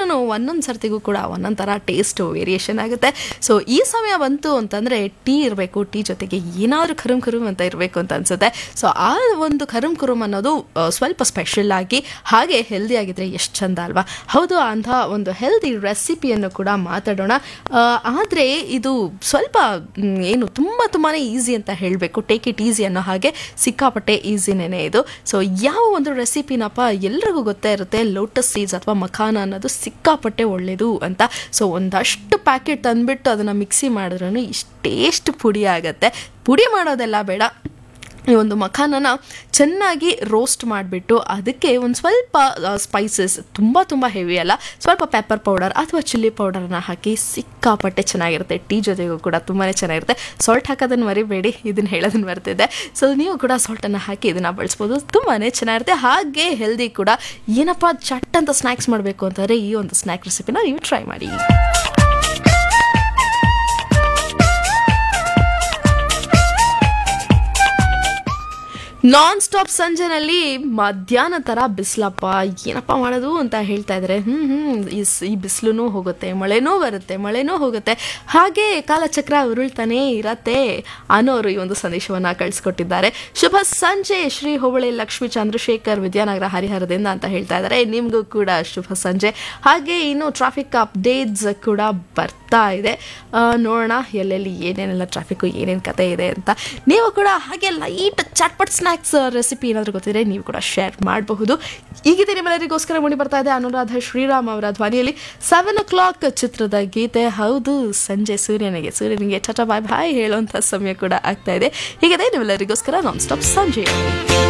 ಆದ್ರೂ ಒಂದೊಂದು ಸರ್ತಿಗೂ ಕೂಡ ಒಂದೊಂದು ಥರ ಟೇಸ್ಟ್ ವೇರಿಯೇಷನ್ ಆಗುತ್ತೆ ಸೊ ಈ ಸಮಯ ಬಂತು ಅಂತಂದರೆ ಟೀ ಇರಬೇಕು ಟೀ ಜೊತೆಗೆ ಏನಾದರೂ ಕರುಮ್ ಕರುಮ್ ಅಂತ ಇರಬೇಕು ಅಂತ ಅನ್ಸುತ್ತೆ ಸೊ ಆ ಒಂದು ಕರುಮ್ ಕುರುಮ್ ಅನ್ನೋದು ಆ, ಸ್ವಲ್ಪ ಸ್ಪೆಷಲ್ ಆಗಿ ಹಾಗೆ ಹೆಲ್ದಿ ಆಗಿದ್ರೆ ಎಷ್ಟು ಚಂದ ಅಲ್ವಾ ಹೌದು ಅಂಥ ಒಂದು ಹೆಲ್ದಿ ರೆಸಿಪಿಯನ್ನು ಕೂಡ ಮಾತಾಡೋಣ ಆದರೆ ಇದು ಸ್ವಲ್ಪ ಮ್, ಏನು ತುಂಬ ತುಂಬಾ ಈಸಿ ಅಂತ ಹೇಳಬೇಕು ಟೇಕ್ ಇಟ್ ಈಸಿ ಅನ್ನೋ ಹಾಗೆ ಸಿಕ್ಕಾಪಟ್ಟೆ ಈಸಿನೇ ಇದು ಸೊ ಯಾವ ಒಂದು ರೆಸಿಪಿನಪ್ಪ ಎಲ್ರಿಗೂ ಗೊತ್ತೇ ಇರುತ್ತೆ ಲೋಟಸ್ ಸೀಡ್ಸ್ ಅಥವಾ ಮಖಾನ ಅನ್ನೋದು ಸಿಕ್ಕಾಪಟ್ಟೆ ಒಳ್ಳೆಯದು ಅಂತ ಸೊ ಒಂದಷ್ಟು ಪ್ಯಾಕೆಟ್ ತಂದ್ಬಿಟ್ಟು ಅದನ್ನು ಮಿಕ್ಸಿ ಮಾಡಿದ್ರೂ ಇಷ್ಟೇಷ್ಟು ಪುಡಿ ಆಗುತ್ತೆ ಪುಡಿ ಮಾಡೋದೆಲ್ಲ ಬೇಡ ಈ ಒಂದು ಮಖಾನನ ಚೆನ್ನಾಗಿ ರೋಸ್ಟ್ ಮಾಡಿಬಿಟ್ಟು ಅದಕ್ಕೆ ಒಂದು ಸ್ವಲ್ಪ ಸ್ಪೈಸಸ್ ತುಂಬ ತುಂಬ ಹೆವಿ ಅಲ್ಲ ಸ್ವಲ್ಪ ಪೆಪ್ಪರ್ ಪೌಡರ್ ಅಥವಾ ಚಿಲ್ಲಿ ಪೌಡರ್ನ ಹಾಕಿ ಸಿಕ್ಕಾಪಟ್ಟೆ ಚೆನ್ನಾಗಿರುತ್ತೆ ಟೀ ಜೊತೆಗೂ ಕೂಡ ತುಂಬಾ ಚೆನ್ನಾಗಿರುತ್ತೆ ಸಾಲ್ಟ್ ಹಾಕೋದನ್ನು ಮರಿಬೇಡಿ ಇದನ್ನು ಹೇಳೋದನ್ನು ಮರ್ತಿದ್ದೆ ಸೊ ನೀವು ಕೂಡ ಸಾಲ್ಟನ್ನು ಹಾಕಿ ಇದನ್ನು ಬಳಸ್ಬೋದು ತುಂಬಾ ಚೆನ್ನಾಗಿರುತ್ತೆ ಹಾಗೆ ಹೆಲ್ದಿ ಕೂಡ ಏನಪ್ಪ ಚಟ್ ಅಂತ ಸ್ನ್ಯಾಕ್ಸ್ ಮಾಡಬೇಕು ಅಂತಂದರೆ ಈ ಒಂದು ಸ್ನ್ಯಾಕ್ ರೆಸಿಪಿನ ನೀವು ಟ್ರೈ ಮಾಡಿ ನಾನ್ ಸ್ಟಾಪ್ ಸಂಜೆನಲ್ಲಿ ಮಧ್ಯಾಹ್ನ ಥರ ಬಿಸಿಲಪ್ಪ ಏನಪ್ಪ ಮಾಡೋದು ಅಂತ ಹೇಳ್ತಾ ಇದ್ದಾರೆ ಹ್ಞೂ ಹ್ಞೂ ಈ ಸ್- ಈ ಬಿಸಿಲು ಹೋಗುತ್ತೆ ಮಳೆನೂ ಬರುತ್ತೆ ಮಳೆನೂ ಹೋಗುತ್ತೆ ಹಾಗೆ ಕಾಲಚಕ್ರ ಉರುಳ್ತಾನೇ ಇರತ್ತೆ ಅನ್ನೋರು ಈ ಒಂದು ಸಂದೇಶವನ್ನು ಕಳಿಸ್ಕೊಟ್ಟಿದ್ದಾರೆ ಶುಭ ಸಂಜೆ ಶ್ರೀ ಹೋಬಳಿ ಲಕ್ಷ್ಮೀ ಚಂದ್ರಶೇಖರ್ ವಿದ್ಯಾನಗರ ಹರಿಹರದಿಂದ ಅಂತ ಹೇಳ್ತಾ ಇದ್ದಾರೆ ನಿಮಗೂ ಕೂಡ ಶುಭ ಸಂಜೆ ಹಾಗೆ ಇನ್ನು ಟ್ರಾಫಿಕ್ ಅಪ್ಡೇಟ್ಸ್ ಕೂಡ ಬರ್ತಾ ಇದೆ ಆ, ನೋಡೋಣ ಎಲ್ಲೆಲ್ಲಿ ಏನೇನೆಲ್ಲ ಟ್ರಾಫಿಕ್ಕು ಏನೇನು ಕತೆ ಇದೆ ಅಂತ ನೀವು ಕೂಡ ಹಾಗೆ ಲೈಟ್ ಚಟ್ಪಟ್ ಸ್ನ್ಯಾಕ್ಸ್ ರೆಸಿಪಿ ಏನಾದರೂ ಗೊತ್ತಿದ್ರೆ ನೀವು ಕೂಡ ಶೇರ್ ಮಾಡಬಹುದು ಈಗಿದೆ ನಿಮ್ಮೆಲ್ಲರಿಗೋಸ್ಕರ ಮೂಡಿ ಬರ್ತಾ ಇದೆ ಅನುರಾಧ ಶ್ರೀರಾಮ್ ಅವರ ಧ್ವನಿಯಲ್ಲಿ ಸೆವೆನ್ ಓ ಕ್ಲಾಕ್ ಚಿತ್ರದ ಗೀತೆ ಹೌದು ಸಂಜೆ ಸೂರ್ಯನಿಗೆ ಸೂರ್ಯನಿಗೆ ಚಟ ಬಾಯ್ ಬಾಯ್ ಹೇಳುವಂಥ ಸಮಯ ಕೂಡ ಆಗ್ತಾ ಇದೆ ಹೀಗಿದೆ ನಿಮ್ಮೆಲ್ಲರಿಗೋಸ್ಕರ ನಾನ್ ಸ್ಟಾಪ್ ಸಂಜೆ